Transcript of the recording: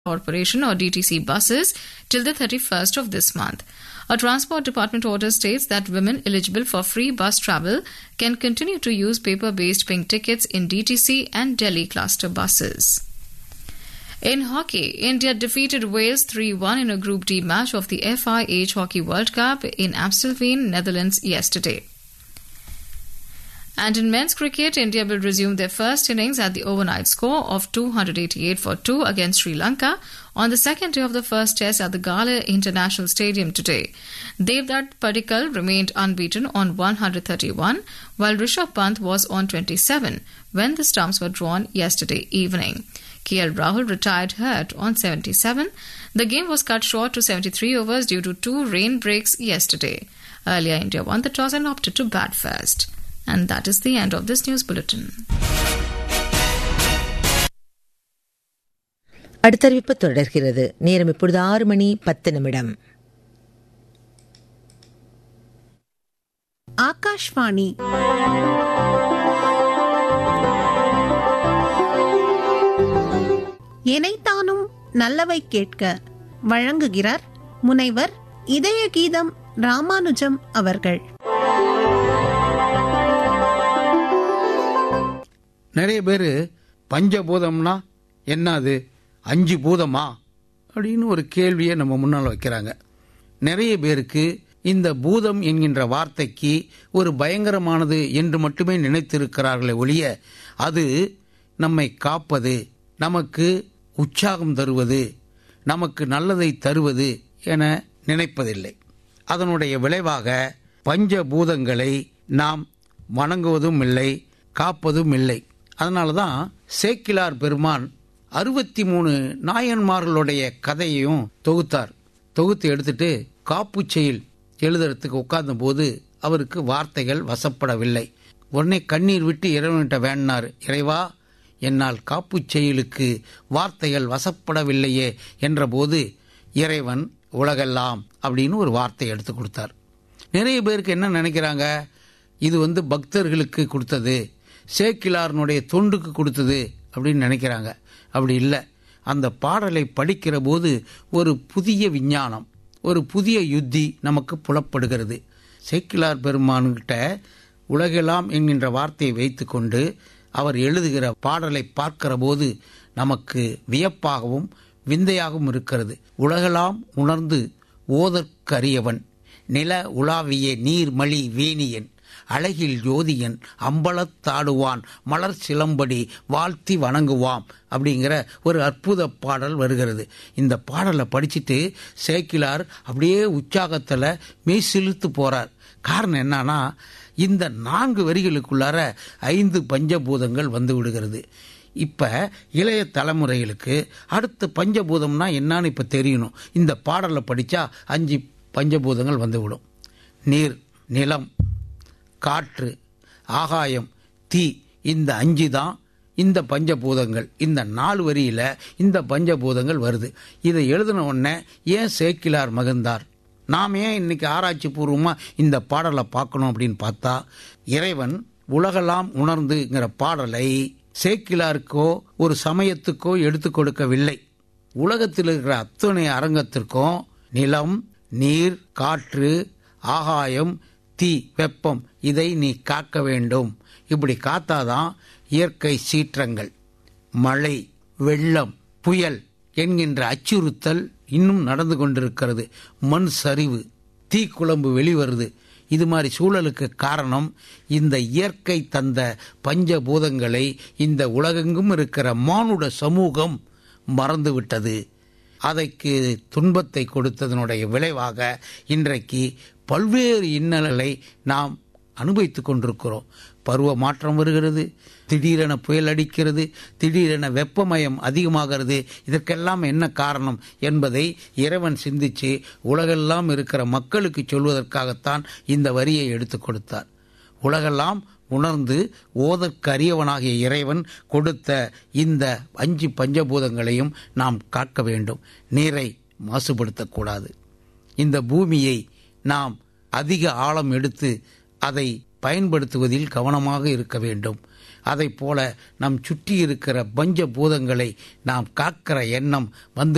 Corporation or DTC buses till the 31st of this month. A Transport Department order states that women eligible for free bus travel can continue to use paper based pink tickets in DTC and Delhi cluster buses. In hockey, India defeated Wales 3 1 in a Group D match of the FIH Hockey World Cup in Amstelveen, Netherlands, yesterday. And in men's cricket, India will resume their first innings at the overnight score of 288 for 2 against Sri Lanka on the second day of the first test at the Gala International Stadium today. Devdutt Padikkal remained unbeaten on 131, while Rishabh Pant was on 27 when the stumps were drawn yesterday evening. KL Rahul retired hurt on 77. The game was cut short to 73 overs due to two rain breaks yesterday. Earlier, India won the toss and opted to bat first. And that is the end of this news bulletin. அடுத்தறிவிப்பு தொடர்கிறது நேரம் இப்பொழுது ஆறு மணி பத்து நிமிடம் ஆகாஷ்வாணி எனைத்தானும் நல்லவை கேட்க வழங்குகிறார் முனைவர் இதய கீதம் ராமானுஜம் அவர்கள் நிறைய பேர் பஞ்சபூதம்னா என்னது அஞ்சு பூதமா அப்படின்னு ஒரு கேள்வியை நம்ம முன்னால் வைக்கிறாங்க நிறைய பேருக்கு இந்த பூதம் என்கின்ற வார்த்தைக்கு ஒரு பயங்கரமானது என்று மட்டுமே நினைத்திருக்கிறார்களே ஒழிய அது நம்மை காப்பது நமக்கு உற்சாகம் தருவது நமக்கு நல்லதை தருவது என நினைப்பதில்லை அதனுடைய விளைவாக பஞ்சபூதங்களை நாம் வணங்குவதும் இல்லை காப்பதும் இல்லை அதனால தான் சேக்கிலார் பெருமான் அறுபத்தி மூணு நாயன்மார்களுடைய கதையையும் தொகுத்தார் தொகுத்து எடுத்துட்டு காப்புச்செயில் எழுதுறதுக்கு உட்கார்ந்த போது அவருக்கு வார்த்தைகள் வசப்படவில்லை உடனே கண்ணீர் விட்டு இறைவன்கிட்ட வேண்டினார் இறைவா என்னால் காப்புச் செயலுக்கு வார்த்தைகள் வசப்படவில்லையே என்றபோது இறைவன் உலகெல்லாம் அப்படின்னு ஒரு வார்த்தை எடுத்து கொடுத்தார் நிறைய பேருக்கு என்ன நினைக்கிறாங்க இது வந்து பக்தர்களுக்கு கொடுத்தது சேக்கிலாரனுடைய தொண்டுக்கு கொடுத்தது அப்படின்னு நினைக்கிறாங்க அப்படி இல்லை அந்த பாடலை படிக்கிற போது ஒரு புதிய விஞ்ஞானம் ஒரு புதிய யுத்தி நமக்கு புலப்படுகிறது சேக்கிலார் பெருமான்கிட்ட உலகெல்லாம் என்கின்ற வார்த்தையை வைத்துக்கொண்டு அவர் எழுதுகிற பாடலை பார்க்கிற போது நமக்கு வியப்பாகவும் விந்தையாகவும் இருக்கிறது உலகெல்லாம் உணர்ந்து ஓதற்கரியவன் நில உலாவிய நீர்மலி வேணியன் அழகில் ஜோதியன் அம்பலத்தாடுவான் மலர் சிலம்படி வாழ்த்தி வணங்குவாம் அப்படிங்கிற ஒரு அற்புத பாடல் வருகிறது இந்த பாடலை படிச்சுட்டு சேக்கிலார் அப்படியே உற்சாகத்தில் மெய்சிலுத்து போறார் காரணம் என்னன்னா இந்த நான்கு வரிகளுக்குள்ளார ஐந்து பஞ்சபூதங்கள் வந்து விடுகிறது இப்ப இளைய தலைமுறைகளுக்கு அடுத்த பஞ்சபூதம்னா என்னன்னு இப்ப தெரியணும் இந்த பாடலை படிச்சா அஞ்சு பஞ்சபூதங்கள் வந்துவிடும் நீர் நிலம் காற்று ஆகாயம் தீ இந்த அஞ்சு தான் இந்த பஞ்சபூதங்கள் இந்த நாலு வரியில இந்த பஞ்சபூதங்கள் வருது இதை எழுதின உடனே ஏன் சேக்கிலார் மகிழ்ந்தார் நாம் ஏன் இன்னைக்கு ஆராய்ச்சி பூர்வமா இந்த பாடலை பார்க்கணும் அப்படின்னு பார்த்தா இறைவன் உலகெல்லாம் உணர்ந்துங்கிற பாடலை சேக்கிலாருக்கோ ஒரு சமயத்துக்கோ எடுத்து கொடுக்கவில்லை உலகத்தில் இருக்கிற அத்தனை அரங்கத்திற்கும் நிலம் நீர் காற்று ஆகாயம் தீ வெப்பம் இதை நீ காக்க வேண்டும் இப்படி காத்தாதான் இயற்கை சீற்றங்கள் மழை வெள்ளம் புயல் என்கின்ற அச்சுறுத்தல் இன்னும் நடந்து கொண்டிருக்கிறது மண் சரிவு தீக்குழம்பு வெளிவருது இது மாதிரி சூழலுக்கு காரணம் இந்த இயற்கை தந்த பஞ்சபூதங்களை இந்த உலகெங்கும் இருக்கிற மானுட சமூகம் மறந்துவிட்டது அதைக்கு துன்பத்தை கொடுத்ததனுடைய விளைவாக இன்றைக்கு பல்வேறு இன்னல்களை நாம் அனுபவித்துக் கொண்டிருக்கிறோம் பருவ மாற்றம் வருகிறது திடீரென புயல் அடிக்கிறது திடீரென வெப்பமயம் அதிகமாகிறது இதற்கெல்லாம் என்ன காரணம் என்பதை இறைவன் சிந்திச்சு உலகெல்லாம் இருக்கிற மக்களுக்கு சொல்வதற்காகத்தான் இந்த வரியை எடுத்து கொடுத்தார் உலகெல்லாம் உணர்ந்து ஓதற்கரியவனாகிய இறைவன் கொடுத்த இந்த அஞ்சு பஞ்சபூதங்களையும் நாம் காக்க வேண்டும் நீரை மாசுபடுத்தக்கூடாது இந்த பூமியை நாம் அதிக ஆழம் எடுத்து அதை பயன்படுத்துவதில் கவனமாக இருக்க வேண்டும் அதை போல நம் சுற்றி இருக்கிற பஞ்ச பூதங்களை நாம் காக்கிற எண்ணம் வந்து